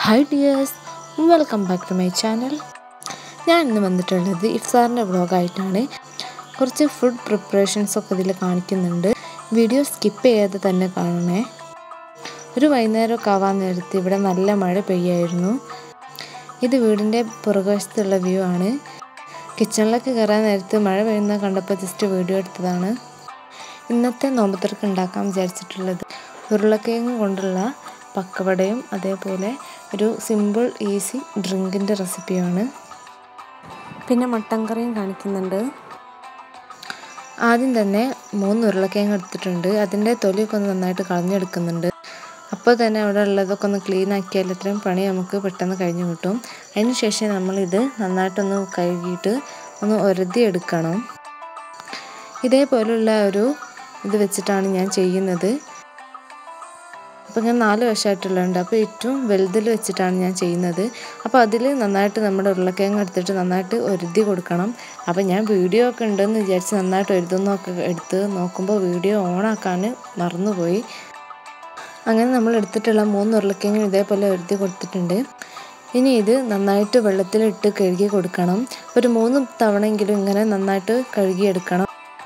hi dears welcome back to my channel ഞാൻ ഇന്ന് വന്നിട്ടുള്ളത് ഇഫ്താറിൻ്റെ വ്ളോഗായിട്ടാണ് കുറച്ച് ഫുഡ് പ്രിപ്പറേഷൻസ് ഒക്കെ ഇതിൽ കാണിക്കുന്നുണ്ട് വീഡിയോ സ്കിപ്പ് ചെയ്യാതെ തന്നെ കാണണേ ഒരു വൈകുന്നേരമൊക്കെ ആവാൻ നേരത്ത് ഇവിടെ നല്ല മഴ പെയ്യായിരുന്നു ഇത് വീടിൻ്റെ പുറകുവശത്തുള്ള വ്യൂ ആണ് കിച്ചണിലൊക്കെ കയറാൻ നേരത്ത് മഴ പെയ്യുന്ന കണ്ടപ്പോൾ ജസ്റ്റ് വീഡിയോ എടുത്തതാണ് ഇന്നത്തെ നോമ്പത്തർക്ക് ഉണ്ടാക്കാൻ വിചാരിച്ചിട്ടുള്ളത് ഉരുളക്കിഴങ്ങ് കൊണ്ടുള്ള പക്കവടയും അതേപോലെ ഒരു സിമ്പിൾ ഈസി ഡ്രിങ്കിൻ്റെ റെസിപ്പിയാണ് പിന്നെ മട്ടൻ കറിയും കാണിക്കുന്നുണ്ട് ആദ്യം തന്നെ മൂന്ന് ഉരുളക്കിഴങ്ങ് എടുത്തിട്ടുണ്ട് അതിൻ്റെ തൊലിയൊക്കെ ഒന്ന് നന്നായിട്ട് കളഞ്ഞെടുക്കുന്നുണ്ട് അപ്പോൾ തന്നെ അവിടെ ഉള്ളതൊക്കെ ഒന്ന് ക്ലീൻ ആക്കിയാൽ ഇത്രയും പണി നമുക്ക് പെട്ടെന്ന് കഴിഞ്ഞ് കിട്ടും അതിന് ശേഷം നമ്മളിത് നന്നായിട്ടൊന്ന് കഴുകിയിട്ട് ഒന്ന് ഒരതി എടുക്കണം ഇതേപോലുള്ള ഒരു ഇത് വെച്ചിട്ടാണ് ഞാൻ ചെയ്യുന്നത് അപ്പോൾ ഞാൻ നാല് വശമായിട്ടുള്ളതുണ്ട് അപ്പോൾ ഏറ്റവും വലുതിൽ വെച്ചിട്ടാണ് ഞാൻ ചെയ്യുന്നത് അപ്പോൾ അതിൽ നന്നായിട്ട് നമ്മുടെ ഉരുളക്കിഴങ്ങ് എടുത്തിട്ട് നന്നായിട്ട് ഒരുതി കൊടുക്കണം അപ്പോൾ ഞാൻ വീഡിയോ ഒക്കെ ഉണ്ടെന്ന് വിചാരിച്ച് നന്നായിട്ട് ഒരുതുന്നൊക്കെ എടുത്ത് നോക്കുമ്പോൾ വീഡിയോ ഓണാക്കാൻ മറന്നുപോയി അങ്ങനെ നമ്മൾ എടുത്തിട്ടുള്ള മൂന്ന് ഉരുളക്കിഴങ്ങ് ഇതേപോലെ ഒരുതി കൊടുത്തിട്ടുണ്ട് ഇനി ഇത് നന്നായിട്ട് വെള്ളത്തിലിട്ട് കഴുകി കൊടുക്കണം ഒരു മൂന്ന് തവണയെങ്കിലും ഇങ്ങനെ നന്നായിട്ട് കഴുകിയെടുക്കണം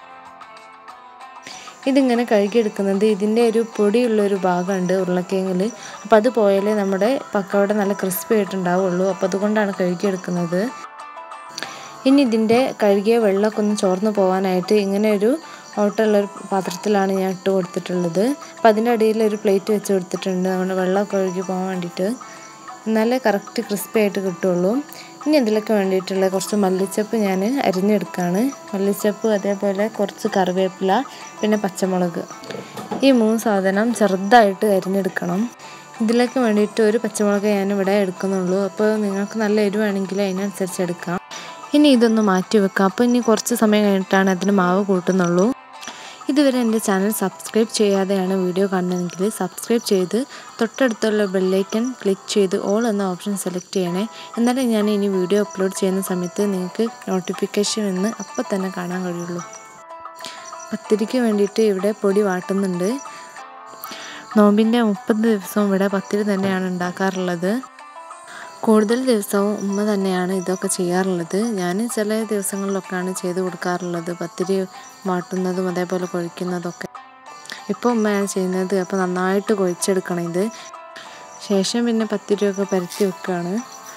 ഇതിങ്ങനെ കഴുകിയെടുക്കുന്നത് ഇതിൻ്റെ ഒരു പൊടിയുള്ളൊരു ഭാഗമുണ്ട് ഉരുളക്കിഴങ്ങിൽ അപ്പോൾ അത് പോയാലേ നമ്മുടെ പക്കവട നല്ല ക്രിസ്പി ആയിട്ടുണ്ടാവുള്ളൂ അപ്പോൾ അതുകൊണ്ടാണ് കഴുകിയെടുക്കുന്നത് ഇനി ഇതിൻ്റെ കഴുകിയ വെള്ളമൊക്കെ ഒന്ന് ചോർന്ന് പോകാനായിട്ട് ഇങ്ങനെ ഒരു ഓട്ടമുള്ളൊരു പാത്രത്തിലാണ് ഞാൻ ഇട്ട് കൊടുത്തിട്ടുള്ളത് അപ്പോൾ അതിൻ്റെ അടിയിൽ ഒരു പ്ലേറ്റ് വെച്ച് കൊടുത്തിട്ടുണ്ട് നമ്മുടെ വെള്ളമൊക്കെ ഒഴുകി പോകാൻ വേണ്ടിയിട്ട് എന്നാലേ കറക്റ്റ് ക്രിസ്പി ആയിട്ട് കിട്ടുള്ളൂ ഇനി ഇതിലൊക്കെ വേണ്ടിയിട്ടുള്ള കുറച്ച് മല്ലിച്ചപ്പ് ഞാൻ അരിഞ്ഞെടുക്കുകയാണ് മല്ലിച്ചപ്പ് അതേപോലെ കുറച്ച് കറിവേപ്പില പിന്നെ പച്ചമുളക് ഈ മൂന്ന് സാധനം ചെറുതായിട്ട് അരിഞ്ഞെടുക്കണം ഇതിലേക്ക് വേണ്ടിയിട്ട് ഒരു പച്ചമുളക് ഞാൻ ഇവിടെ എടുക്കുന്നുള്ളൂ അപ്പോൾ നിങ്ങൾക്ക് നല്ല എരിവാണെങ്കിൽ അതിനനുസരിച്ച് എടുക്കാം ഇനി ഇതൊന്ന് മാറ്റി വെക്കാം അപ്പോൾ ഇനി കുറച്ച് സമയം കഴിഞ്ഞിട്ടാണ് അതിന് മാവ് കൂട്ടുന്നുള്ളൂ ഇതുവരെ എൻ്റെ ചാനൽ സബ്സ്ക്രൈബ് ചെയ്യാതെയാണ് വീഡിയോ കാണുന്നതെങ്കിൽ സബ്സ്ക്രൈബ് ചെയ്ത് തൊട്ടടുത്തുള്ള ബെല്ലൈക്കൺ ക്ലിക്ക് ചെയ്ത് ഓൾ എന്ന ഓപ്ഷൻ സെലക്ട് ചെയ്യണേ എന്നാലേ ഞാൻ ഇനി വീഡിയോ അപ്ലോഡ് ചെയ്യുന്ന സമയത്ത് നിങ്ങൾക്ക് നോട്ടിഫിക്കേഷൻ എന്ന് അപ്പോൾ തന്നെ കാണാൻ കഴിയുള്ളൂ പത്തിരിക്ക് വേണ്ടിയിട്ട് ഇവിടെ പൊടി വാട്ടുന്നുണ്ട് നോമ്പിൻ്റെ മുപ്പത് ദിവസവും ഇവിടെ പത്തിരി തന്നെയാണ് ഉണ്ടാക്കാറുള്ളത് കൂടുതൽ ദിവസവും ഉമ്മ തന്നെയാണ് ഇതൊക്കെ ചെയ്യാറുള്ളത് ഞാൻ ചില ദിവസങ്ങളിലൊക്കെയാണ് ചെയ്ത് കൊടുക്കാറുള്ളത് പത്തിരി വാട്ടുന്നതും അതേപോലെ കൊഴിക്കുന്നതൊക്കെ ഇപ്പോൾ ഉമ്മയാണ് ചെയ്യുന്നത് അപ്പോൾ നന്നായിട്ട് കൊഴിച്ചെടുക്കണം ഇത് ശേഷം പിന്നെ പത്തിരിയൊക്കെ പരത്തി വെക്കുകയാണ്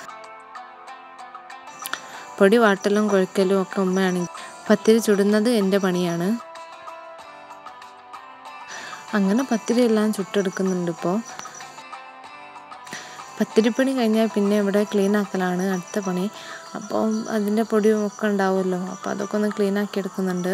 പൊടി വാട്ടലും കൊഴിക്കലും ഒക്കെ ഉമ്മയാണ് പത്തിരി ചുടുന്നത് എൻ്റെ പണിയാണ് അങ്ങനെ പത്തിരി എല്ലാം ചുട്ടെടുക്കുന്നുണ്ട് ഇപ്പോൾ പത്തിരിപ്പണി കഴിഞ്ഞാൽ പിന്നെ ഇവിടെ ക്ലീൻ ആക്കലാണ് അടുത്ത പണി അപ്പം അതിൻ്റെ പൊടിയും ഒക്കെ ഉണ്ടാവുമല്ലോ അപ്പോൾ അതൊക്കെ ഒന്ന് ക്ലീൻ ആക്കി എടുക്കുന്നുണ്ട്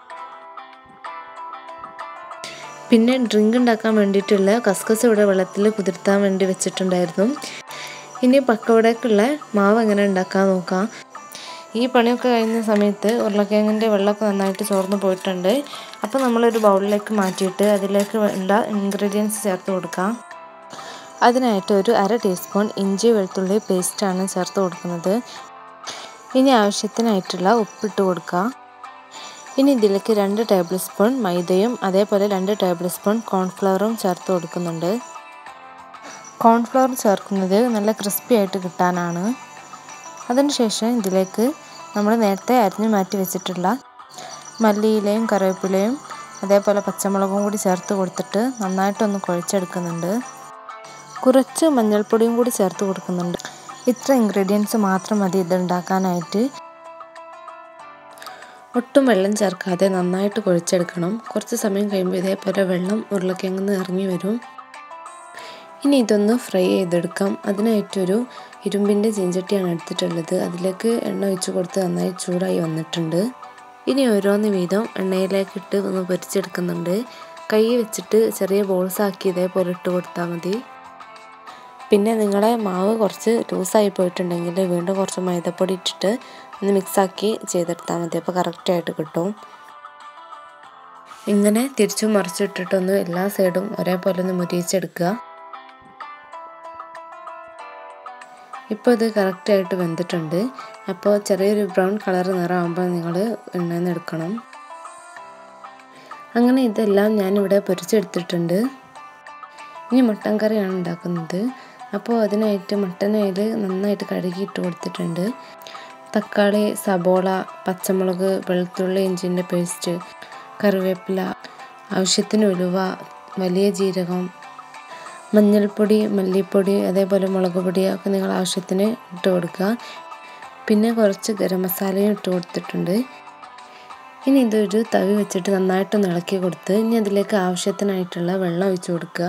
പിന്നെ ഡ്രിങ്ക് ഉണ്ടാക്കാൻ വേണ്ടിയിട്ടുള്ള കസ്കസ് ഇവിടെ വെള്ളത്തിൽ കുതിർത്താൻ വേണ്ടി വെച്ചിട്ടുണ്ടായിരുന്നു ഇനി പക്കവടക്കുള്ള മാവ് എങ്ങനെ ഉണ്ടാക്കാൻ നോക്കാം ഈ പണിയൊക്കെ കഴിയുന്ന സമയത്ത് ഉരുളക്കിഴങ്ങിൻ്റെ വെള്ളമൊക്കെ നന്നായിട്ട് ചോർന്ന് പോയിട്ടുണ്ട് അപ്പോൾ നമ്മളൊരു ബൗളിലേക്ക് മാറ്റിയിട്ട് അതിലേക്ക് വേണ്ട ഇൻഗ്രീഡിയൻസ് ചേർത്ത് കൊടുക്കാം അതിനായിട്ട് ഒരു അര ടീസ്പൂൺ ഇഞ്ചി വെളുത്തുള്ളി പേസ്റ്റാണ് ചേർത്ത് കൊടുക്കുന്നത് ഇനി ആവശ്യത്തിനായിട്ടുള്ള ഉപ്പിട്ട് കൊടുക്കുക ഇനി ഇതിലേക്ക് രണ്ട് ടേബിൾ സ്പൂൺ മൈദയും അതേപോലെ രണ്ട് ടേബിൾ സ്പൂൺ കോൺഫ്ലവറും ചേർത്ത് കൊടുക്കുന്നുണ്ട് കോൺഫ്ലവർ ചേർക്കുന്നത് നല്ല ക്രിസ്പി ആയിട്ട് കിട്ടാനാണ് അതിനുശേഷം ഇതിലേക്ക് നമ്മൾ നേരത്തെ അരിഞ്ഞു മാറ്റി വെച്ചിട്ടുള്ള മല്ലിയിലയും കറിവേപ്പിലയും അതേപോലെ പച്ചമുളകും കൂടി ചേർത്ത് കൊടുത്തിട്ട് നന്നായിട്ടൊന്ന് കുഴച്ചെടുക്കുന്നുണ്ട് കുറച്ച് മഞ്ഞൾപ്പൊടിയും കൂടി ചേർത്ത് കൊടുക്കുന്നുണ്ട് ഇത്ര ഇൻഗ്രീഡിയൻസ് മാത്രം മതി ഇത് ഉണ്ടാക്കാനായിട്ട് ഒട്ടും വെള്ളം ചേർക്കാതെ നന്നായിട്ട് കുഴച്ചെടുക്കണം കുറച്ച് സമയം കഴിയുമ്പോൾ ഇതേപോലെ വെള്ളം ഉരുളക്കിഴങ്ങ് ഇറങ്ങി വരും ഇനി ഇതൊന്ന് ഫ്രൈ ചെയ്തെടുക്കാം അതിനായിട്ടൊരു ഇരുമ്പിൻ്റെ ചീഞ്ചട്ടിയാണ് എടുത്തിട്ടുള്ളത് അതിലേക്ക് എണ്ണ ഒഴിച്ച് കൊടുത്ത് നന്നായി ചൂടായി വന്നിട്ടുണ്ട് ഇനി ഓരോന്ന് വീതം എണ്ണയിലേക്ക് ഇട്ട് ഒന്ന് പൊരിച്ചെടുക്കുന്നുണ്ട് കൈ വെച്ചിട്ട് ചെറിയ ബോൾസ് ആക്കി ഇതേപോലെ ഇട്ട് കൊടുത്താൽ മതി പിന്നെ നിങ്ങളെ മാവ് കുറച്ച് ലൂസായി പോയിട്ടുണ്ടെങ്കിൽ വീണ്ടും കുറച്ച് മൈദപ്പൊടി ഇട്ടിട്ട് ഒന്ന് മിക്സാക്കി ചെയ്തെടുത്താൽ മതി അപ്പോൾ കറക്റ്റായിട്ട് കിട്ടും ഇങ്ങനെ തിരിച്ചും മറിച്ചിട്ടിട്ടൊന്ന് എല്ലാ സൈഡും ഒരേപോലെ ഒന്ന് മുരിയിച്ചെടുക്കുക ഇപ്പോൾ ഇത് കറക്റ്റായിട്ട് വെന്തിട്ടുണ്ട് അപ്പോൾ ചെറിയൊരു ബ്രൗൺ കളർ നിറമാകുമ്പോൾ നിങ്ങൾ എണ്ണയിൽ നിന്ന് എടുക്കണം അങ്ങനെ ഇതെല്ലാം ഞാനിവിടെ പൊരിച്ചെടുത്തിട്ടുണ്ട് ഇനി മട്ടൻ കറിയാണ് ഉണ്ടാക്കുന്നത് അപ്പോൾ അതിനായിട്ട് മട്ടൻ ഓയിൽ നന്നായിട്ട് കഴുകി ഇട്ട് കൊടുത്തിട്ടുണ്ട് തക്കാളി സബോള പച്ചമുളക് വെളുത്തുള്ളി ഇഞ്ചിൻ്റെ പേസ്റ്റ് കറിവേപ്പില ആവശ്യത്തിന് ഉലുവ വലിയ ജീരകം മഞ്ഞൾപ്പൊടി മല്ലിപ്പൊടി അതേപോലെ മുളക് പൊടി ഒക്കെ നിങ്ങൾ ആവശ്യത്തിന് ഇട്ട് കൊടുക്കുക പിന്നെ കുറച്ച് ഗരം മസാലയും ഇട്ട് കൊടുത്തിട്ടുണ്ട് ഇനി ഇതൊരു തവി വെച്ചിട്ട് നന്നായിട്ടൊന്ന് ഇളക്കി കൊടുത്ത് ഇനി അതിലേക്ക് ആവശ്യത്തിനായിട്ടുള്ള വെള്ളം ഒഴിച്ചു കൊടുക്കുക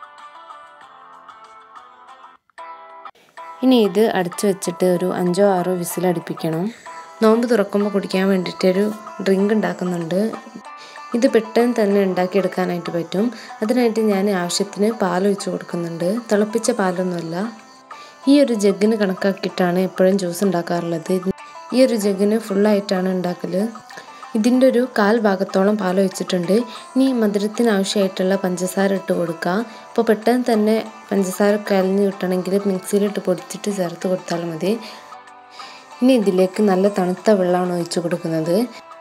ഇനി ഇത് അടച്ചു വെച്ചിട്ട് ഒരു അഞ്ചോ ആറോ വിസിലടുപ്പിക്കണം നോമ്പ് തുറക്കുമ്പോൾ കുടിക്കാൻ വേണ്ടിയിട്ടൊരു ഡ്രിങ്ക് ഉണ്ടാക്കുന്നുണ്ട് ഇത് പെട്ടെന്ന് തന്നെ ഉണ്ടാക്കിയെടുക്കാനായിട്ട് പറ്റും അതിനായിട്ട് ഞാൻ ആവശ്യത്തിന് പാൽ ഒഴിച്ച് കൊടുക്കുന്നുണ്ട് തിളപ്പിച്ച പാലൊന്നുമല്ല ഈ ഒരു ജഗ്ഗിന് കണക്കാക്കിയിട്ടാണ് എപ്പോഴും ജ്യൂസ് ഉണ്ടാക്കാറുള്ളത് ഈ ഒരു ജഗ്ഗിന് ഫുള്ളായിട്ടാണ് ഉണ്ടാക്കൽ ഇതിൻ്റെ ഒരു കാൽ ഭാഗത്തോളം പാൽ ഒഴിച്ചിട്ടുണ്ട് ഇനി മധുരത്തിന് ആവശ്യമായിട്ടുള്ള പഞ്ചസാര ഇട്ട് കൊടുക്കുക അപ്പോൾ പെട്ടെന്ന് തന്നെ പഞ്ചസാര കലഞ്ഞ് കിട്ടണമെങ്കിൽ മിക്സിയിലിട്ട് പൊടിച്ചിട്ട് ചേർത്ത് കൊടുത്താൽ മതി ഇനി ഇതിലേക്ക് നല്ല തണുത്ത വെള്ളമാണ് ഒഴിച്ചു കൊടുക്കുന്നത്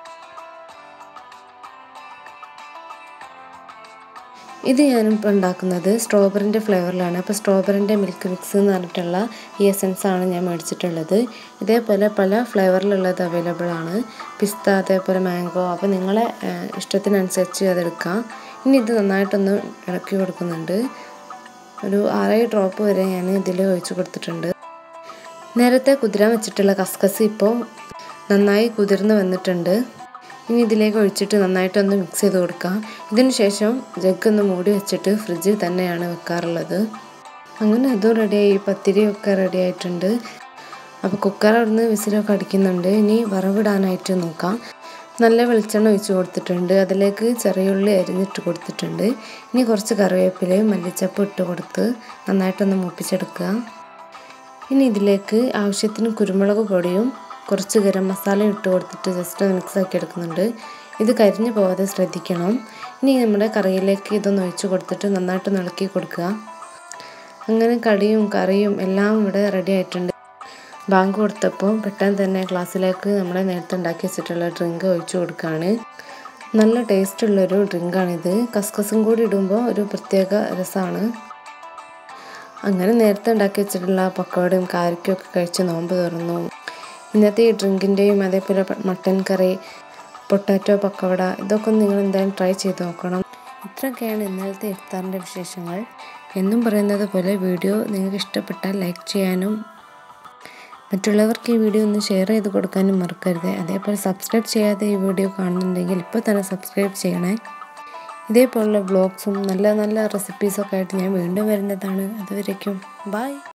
ഇത് ഞാനിപ്പോൾ ഉണ്ടാക്കുന്നത് സ്ട്രോബെറിൻ്റെ ഫ്ലേവറിലാണ് അപ്പോൾ സ്ട്രോബെറിൻ്റെ മിൽക്ക് മിക്സ് എന്ന് പറഞ്ഞിട്ടുള്ള ഈ എസൻസ് ആണ് ഞാൻ മേടിച്ചിട്ടുള്ളത് ഇതേപോലെ പല ഫ്ലേവറിലുള്ളത് അവൈലബിൾ ആണ് പിസ്ത അതേപോലെ മാംഗോ അപ്പോൾ നിങ്ങളെ ഇഷ്ടത്തിനനുസരിച്ച് അതെടുക്കാം ഇനി ഇത് നന്നായിട്ടൊന്ന് ഇളക്കി കൊടുക്കുന്നുണ്ട് ഒരു ആറേഴ് ഡ്രോപ്പ് വരെ ഞാൻ ഇതിൽ ഒഴിച്ച് കൊടുത്തിട്ടുണ്ട് നേരത്തെ കുതിരാൻ വെച്ചിട്ടുള്ള കസ്കസ് ഇപ്പോൾ നന്നായി കുതിർന്ന് വന്നിട്ടുണ്ട് ഇനി ഇതിലേക്ക് ഒഴിച്ചിട്ട് നന്നായിട്ടൊന്ന് മിക്സ് ചെയ്ത് കൊടുക്കാം ഇതിന് ശേഷം ജഗ് ഒന്ന് മൂടി വെച്ചിട്ട് ഫ്രിഡ്ജിൽ തന്നെയാണ് വെക്കാറുള്ളത് അങ്ങനെ അതും റെഡിയായി പത്തിരിയൊക്കെ റെഡി ആയിട്ടുണ്ട് അപ്പോൾ കുക്കർ അവിടുന്ന് വിസിലൊക്കെ അടിക്കുന്നുണ്ട് ഇനി വറവിടാനായിട്ട് നോക്കാം നല്ല വെളിച്ചെണ്ണ ഒഴിച്ച് കൊടുത്തിട്ടുണ്ട് അതിലേക്ക് ചെറിയുള്ളി അരിഞ്ഞിട്ട് കൊടുത്തിട്ടുണ്ട് ഇനി കുറച്ച് കറിവേപ്പിലയും മല്ലിച്ചപ്പ് ഇട്ട് കൊടുത്ത് നന്നായിട്ടൊന്ന് മൂപ്പിച്ചെടുക്കുക ഇനി ഇതിലേക്ക് ആവശ്യത്തിന് കുരുമുളക് പൊടിയും കുറച്ച് ഗരം മസാല ഇട്ട് കൊടുത്തിട്ട് ജസ്റ്റ് ഒന്ന് മിക്സ് ആക്കി എടുക്കുന്നുണ്ട് ഇത് കരിഞ്ഞു പോകാതെ ശ്രദ്ധിക്കണം ഇനി നമ്മുടെ കറിയിലേക്ക് ഇതൊന്ന് ഒഴിച്ച് കൊടുത്തിട്ട് നന്നായിട്ട് ഇളക്കി കൊടുക്കുക അങ്ങനെ കടിയും കറിയും എല്ലാം ഇവിടെ റെഡി ആയിട്ടുണ്ട് ബാങ്ക് കൊടുത്തപ്പോൾ പെട്ടെന്ന് തന്നെ ഗ്ലാസ്സിലേക്ക് നമ്മൾ നേരത്തെ ഉണ്ടാക്കി വെച്ചിട്ടുള്ള ഡ്രിങ്ക് ഒഴിച്ചു കൊടുക്കുകയാണ് നല്ല ടേസ്റ്റുള്ളൊരു ഡ്രിങ്കാണിത് കസ്കസും കൂടി ഇടുമ്പോൾ ഒരു പ്രത്യേക രസമാണ് അങ്ങനെ നേരത്തെ ഉണ്ടാക്കി വെച്ചിട്ടുള്ള പക്കോടയും കാരക്കും ഒക്കെ കഴിച്ച് നോമ്പ് തുറന്നു ഇന്നത്തെ ഈ ഡ്രിങ്കിൻ്റെയും അതേപോലെ മട്ടൻ കറി പൊട്ടാറ്റോ പക്കവട ഇതൊക്കെ നിങ്ങൾ എന്തായാലും ട്രൈ ചെയ്ത് നോക്കണം ഇത്രയൊക്കെയാണ് ഇന്നലത്തെ ഇഫ്താറിൻ്റെ വിശേഷങ്ങൾ എന്നും പറയുന്നത് പോലെ വീഡിയോ നിങ്ങൾക്ക് ഇഷ്ടപ്പെട്ടാൽ ലൈക്ക് ചെയ്യാനും മറ്റുള്ളവർക്ക് ഈ വീഡിയോ ഒന്ന് ഷെയർ ചെയ്ത് കൊടുക്കാനും മറക്കരുത് അതേപോലെ സബ്സ്ക്രൈബ് ചെയ്യാതെ ഈ വീഡിയോ കാണുന്നുണ്ടെങ്കിൽ ഇപ്പോൾ തന്നെ സബ്സ്ക്രൈബ് ചെയ്യണേ ഇതേപോലുള്ള വ്ളോഗ്സും നല്ല നല്ല റെസിപ്പീസൊക്കെ ആയിട്ട് ഞാൻ വീണ്ടും വരുന്നതാണ് അതുവരേക്കും ബൈ